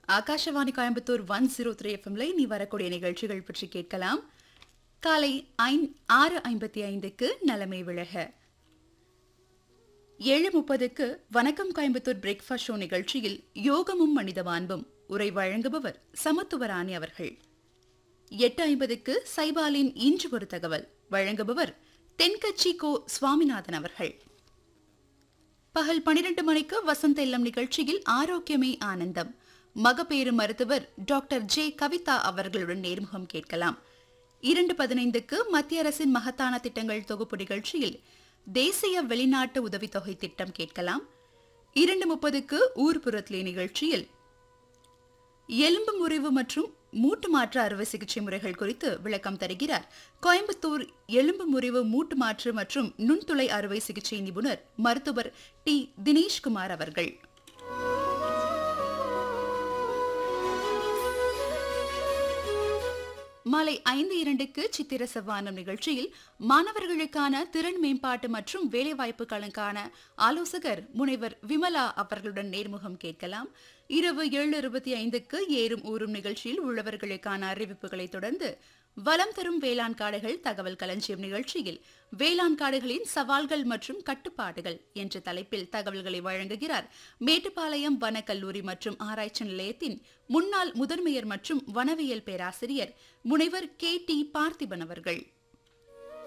Akashvani Coimbatore one zero three எஃப்எம்ல இனி வரக்கூடிய நிகழ்ச்சிகள் பற்றி கேட்கலாம் காலை ஐந்- ஆறு ஐம்பத்தி ஐந்துக்கு நலமை விழக ஏழு முப்பதுக்கு வணக்கம் கோயம்புத்தூர் பிரேக்ஃபாஸ்ட் ஷோ நிகழ்ச்சியில் யோகமும் மனித மாண்பும் உரை வழங்குபவர் சமத்துவராணி அவர்கள் எட்டு ஐம்பதுக்கு சைபாலின் இன்று ஒரு தகவல் வழங்குபவர் தென்கட்சி கோ சுவாமிநாதன் அவர்கள் பகல் பனிரெண்டு மணிக்கு வசந்த இல்லம் நிகழ்ச்சியில் ஆரோக்கியமே ஆனந்தம் மகப்பேறு மருத்துவர் டாக்டர் ஜே கவிதா அவர்களுடன் நேர்முகம் கேட்கலாம் இரண்டு பதினைந்துக்கு மத்திய அரசின் மகத்தான திட்டங்கள் தொகுப்பு நிகழ்ச்சியில் தேசிய வெளிநாட்டு உதவித்தொகை திட்டம் கேட்கலாம் இரண்டு முப்பதுக்கு ஊர்புறத்திலே நிகழ்ச்சியில் எலும்பு முறிவு மற்றும் மூட்டு மாற்று அறுவை சிகிச்சை முறைகள் குறித்து விளக்கம் தருகிறார் கோயம்புத்தூர் எலும்பு முறிவு மூட்டு மாற்று மற்றும் நுண்துளை அறுவை சிகிச்சை நிபுணர் மருத்துவர் டி தினேஷ்குமார் அவர்கள் மாலை ஐந்து இரண்டுக்கு சித்திர செவ்வானம் நிகழ்ச்சியில் மாணவர்களுக்கான திறன் மேம்பாட்டு மற்றும் வேலைவாய்ப்புகளுக்கான ஆலோசகர் முனைவர் விமலா அவர்களுடன் நேர்முகம் கேட்கலாம் இரவு ஏழு இருபத்தி ஐந்துக்கு ஏறும் ஊறும் நிகழ்ச்சியில் உள்ளவர்களுக்கான அறிவிப்புகளை தொடர்ந்து வலம் தரும் வேளாண் காடுகள் தகவல் களஞ்சியம் நிகழ்ச்சியில் வேளாண் காடுகளின் சவால்கள் மற்றும் கட்டுப்பாடுகள் என்ற தலைப்பில் தகவல்களை வழங்குகிறார் மேட்டுப்பாளையம் வனக்கல்லூரி மற்றும் ஆராய்ச்சி நிலையத்தின் முன்னாள் முதன்மையர் மற்றும் வனவியல் பேராசிரியர் முனைவர் கே டி பார்த்திபன் அவர்கள்